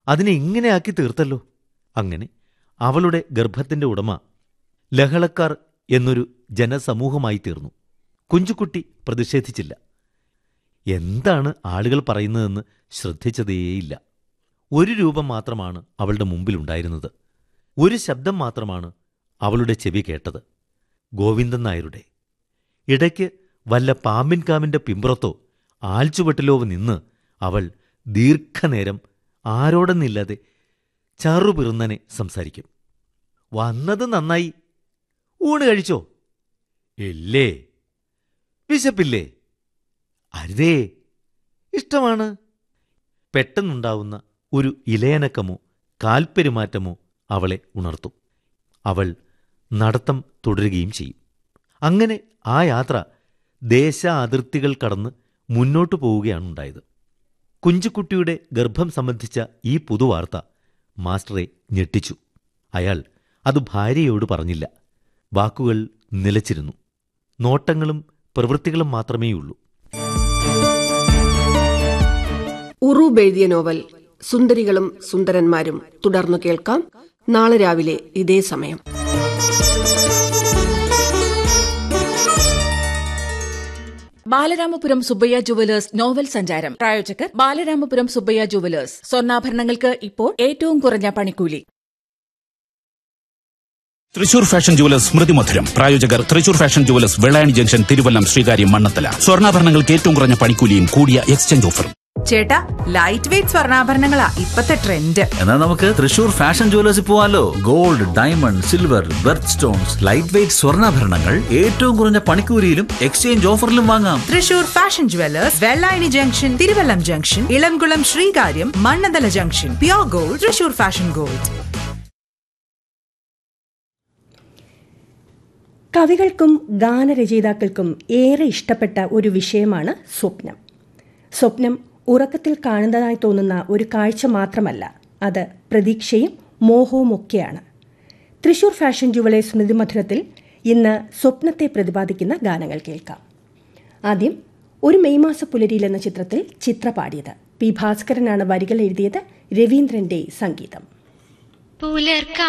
അതിനെ ഇങ്ങനെയാക്കി തീർത്തല്ലോ അങ്ങനെ അവളുടെ ഗർഭത്തിന്റെ ഉടമ ലഹളക്കാർ എന്നൊരു ജനസമൂഹമായി തീർന്നു കുഞ്ചുകുട്ടി പ്രതിഷേധിച്ചില്ല എന്താണ് ആളുകൾ പറയുന്നതെന്ന് ശ്രദ്ധിച്ചതേയില്ല ഒരു രൂപം മാത്രമാണ് അവളുടെ മുമ്പിലുണ്ടായിരുന്നത് ഒരു ശബ്ദം മാത്രമാണ് അവളുടെ ചെവി കേട്ടത് ഗോവിന്ദൻ നായരുടെ ഇടയ്ക്ക് വല്ല പാമ്പിൻകാമിന്റെ പിമ്പുറത്തോ ആൽച്ചുവട്ടിലോ നിന്ന് അവൾ ദീർഘനേരം ആരോടെന്നില്ലാതെ ചറുപിറുന്നനെ സംസാരിക്കും വന്നത് നന്നായി ഊണ് കഴിച്ചോ ഇല്ലേ വിശപ്പില്ലേ അരുതേ ഇഷ്ടമാണ് പെട്ടെന്നുണ്ടാവുന്ന ഒരു ഇലയനക്കമോ കാൽപ്പെരുമാറ്റമോ അവളെ ഉണർത്തും അവൾ നടത്തം തുടരുകയും ചെയ്യും അങ്ങനെ ആ യാത്ര ദേശ അതിർത്തികൾ കടന്ന് മുന്നോട്ടു പോവുകയാണുണ്ടായത് കുഞ്ചുകുട്ടിയുടെ ഗർഭം സംബന്ധിച്ച ഈ പുതുവാർത്ത മാസ്റ്ററെ ഞെട്ടിച്ചു അയാൾ അത് ഭാര്യയോട് പറഞ്ഞില്ല വാക്കുകൾ നിലച്ചിരുന്നു നോട്ടങ്ങളും പ്രവൃത്തികളും മാത്രമേയുള്ളൂ ഉറൂബ് എഴുതിയ നോവൽ സുന്ദരികളും സുന്ദരന്മാരും തുടർന്നു കേൾക്കാം നാളെ രാവിലെ ഇതേ സമയം ബാലരാമപുരം സുബ്ബയ്യ ജുവലേഴ്സ് നോവൽ സഞ്ചാരം പ്രായോജകർ ബാലരാമപുരം സുബ്ബയ്യ ജുവലേഴ്സ് സ്വർണ്ണാഭരണങ്ങൾക്ക് ഇപ്പോൾ ഏറ്റവും കുറഞ്ഞ പണിക്കൂലി തൃശൂർ ഫാഷൻ ജുവലേഴ്സ് സ്മൃതി മധുരം പ്രായോജകർ Thrissur fashion jewellers Vellayani junction Thiruvallam Sreekaryam Mannanthala സ്വർണ്ണാഭരണങ്ങൾക്ക് ഏറ്റവും കുറഞ്ഞ പണിക്കൂലിയും കൂടിയ എക്സ്ചേഞ്ച് ഓഫറും ചേട്ടാ ലൈറ്റ് വെയിറ്റ് സ്വർണ്ണാഭരണങ്ങളാ ഇപ്പത്തെ ട്രെൻഡ് എന്നാൽ നമുക്ക് തൃശൂർ ഫാഷൻ ജുവലേഴ്സിൽ പോവാലോ gold diamond silver birth stones light weight സ്വർണ്ണാഭരണങ്ങൾ ഏറ്റവും കുറഞ്ഞ പണിക്കൂലിയിലും എക്സ്ചേഞ്ച് ഓഫറിലും വാങ്ങാം Thrissur fashion jewellers Vellayani junction Thiruvallam junction Elamkulam Sreekaryam Mannanthala junction pure gold Thrissur fashion gold കവികൾക്കും ഗാനരചയിതാക്കൾക്കും ഏറെ ഇഷ്ടപ്പെട്ട ഒരു വിഷയമാണ് സ്വപ്നം സ്വപ്നം ഉറക്കത്തിൽ കാണുന്നതായി തോന്നുന്ന ഒരു കാഴ്ച മാത്രമല്ല അത് പ്രതീക്ഷയും മോഹവുമൊക്കെയാണ് തൃശൂർ ഫാഷൻ ജുവലേഴ്സ് സ്മൃതി മധുരത്തിൽ ഇന്ന് സ്വപ്നത്തെ പ്രതിപാദിക്കുന്ന ഗാനങ്ങൾ കേൾക്കാം ആദ്യം ഒരു മെയ് മാസ പുലരിയിൽ എന്ന ചിത്രത്തിൽ ചിത്ര പാടിയത് പി ഭാസ്കരനാണ് വരികൾ എഴുതിയത് രവീന്ദ്രന്റെ സംഗീതം പുലർക്കാ